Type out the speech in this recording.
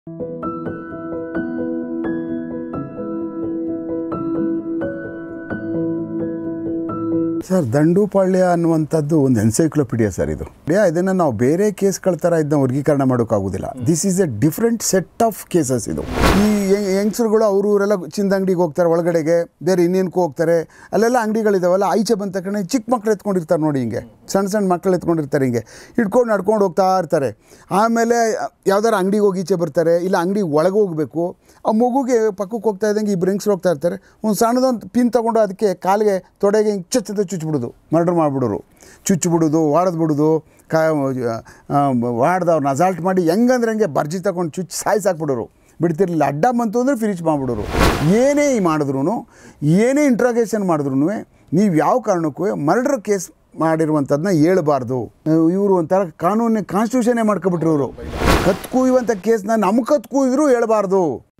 sir Dandupalya ಅನ್ನುವಂಥದ್ದು ಒಂದು encyclopaedia sir ಇದು ಯಾ, ಇದನ್ನ ನಾವು ಬೇರೆ ಕೇಸ್ಗಳ ಥರ ಇದನ್ನ ವರ್ಗೀಕರಣ ಮಾಡೋಕ್ಕಾಗೋದಿಲ್ಲ this is a different set of cases ಇದು ಈ ಯಂಗ್ಸ್ರುಗಳು ಅವರು ಇವರೆಲ್ಲ ಚಿಂದ ಅಂಗಡಿಗೆ ಹೋಗ್ತಾರೆ ಒಳಗಡೆಗೆ ಬೇರೆ ಇನ್ನೇನಕ್ಕೂ ಹೋಗ್ತಾರೆ ಅಲ್ಲೆಲ್ಲ ಅಂಗಡಿಗಳಿದಾವಲ್ಲ ಆಚೆ ಬಂದ ತಕ್ಷಣ ಚಿಕ್ಕ ಮಕ್ಳು ಎತ್ಕೊಂಡಿರ್ತಾರೆ ನೋಡಿ ಹಿಂಗೆ ಸಣ್ಣ ಸಣ್ಣ ಮಕ್ಕಳು ಎತ್ಕೊಂಡಿರ್ತಾರೆ ಹಿಂಗೆ ಹಿಡ್ಕೊಂಡು ನಡ್ಕೊಂಡು ಹೋಗ್ತಾ ಇರ್ತಾರೆ ಆಮೇಲೆ ಯಾವ್ದಾರು ಅಂಗಡಿಗೆ ಹೋಗಿ ಈಚೆ ಬರ್ತಾರೆ ಇಲ್ಲ ಅಂಗಡಿ ಒಳಗೆ ಹೋಗಬೇಕು ಆ ಮಗುಗೆ ಪಕ್ಕಕ್ಕೆ ಹೋಗ್ತಾ ಇದ್ದಂಗೆ ಇಬ್ಬರು ಹೆಂಗ್ಸ್ರು ಹೋಗ್ತಾ ಇರ್ತಾರೆ ಒಂದು ಸಣ್ಣದೊಂದು ಪಿನ್ ತೊಗೊಂಡು ಅದಕ್ಕೆ ಕಾಲಿಗೆ ತೊಡೆಗೆ ಹಿಂಗೆ ಚಚ್ಚದ ಚುಚ್ಚಿಬಿಡೋದು ಮರ್ಡರ್ ಮಾಡಿಬಿಡೋರು ಚುಚ್ಚಿಬಿಡೋದು ವಾಡದ್ ಬಿಡೋದು ಕಾ ವಾಡ್ದವ್ರನ್ನ ಅಸಾಲ್ಟ್ ಮಾಡಿ ಹೆಂಗಂದ್ರೆ ಹಂಗೆ ಬರ್ಜಿ ತಗೊಂಡು ಚುಚ್ಚಿ ಸಾಯಿಸಾಕ್ಬಿಡೋರು ಬಿಡ್ತಿರ್ಲಿಲ್ಲ ಅಡ್ಡ ಬಂತು ಅಂದರೆ ಫಿನಿಶ್ ಮಾಡಿಬಿಡೋರು ಏನೇ ಮಾಡಿದ್ರು ಏನೇ ಇಂಟ್ರಾಗೇಷನ್ ಮಾಡಿದ್ರು ನೀವು ಯಾವ ಕಾರಣಕ್ಕೂ ಮರ್ಡರ್ ಕೇಸ್ ಮಾಡಿರುವಂಥದ್ದನ್ನ ಹೇಳ್ಬಾರ್ದು ಇವರು ಒಂಥರ ಕಾನೂನು ಕಾನ್ಸ್ಟಿಟ್ಯೂಷನೇ ಮಾಡ್ಕೊಬಿಟ್ರು ಇವರು ಕತ್ ಕೂಯುವಂಥ ಕೇಸ್ನ ನಮ್ಮ ಕತ್ ಕೂಯಿದ್ರು ಹೇಳ್ಬಾರ್ದು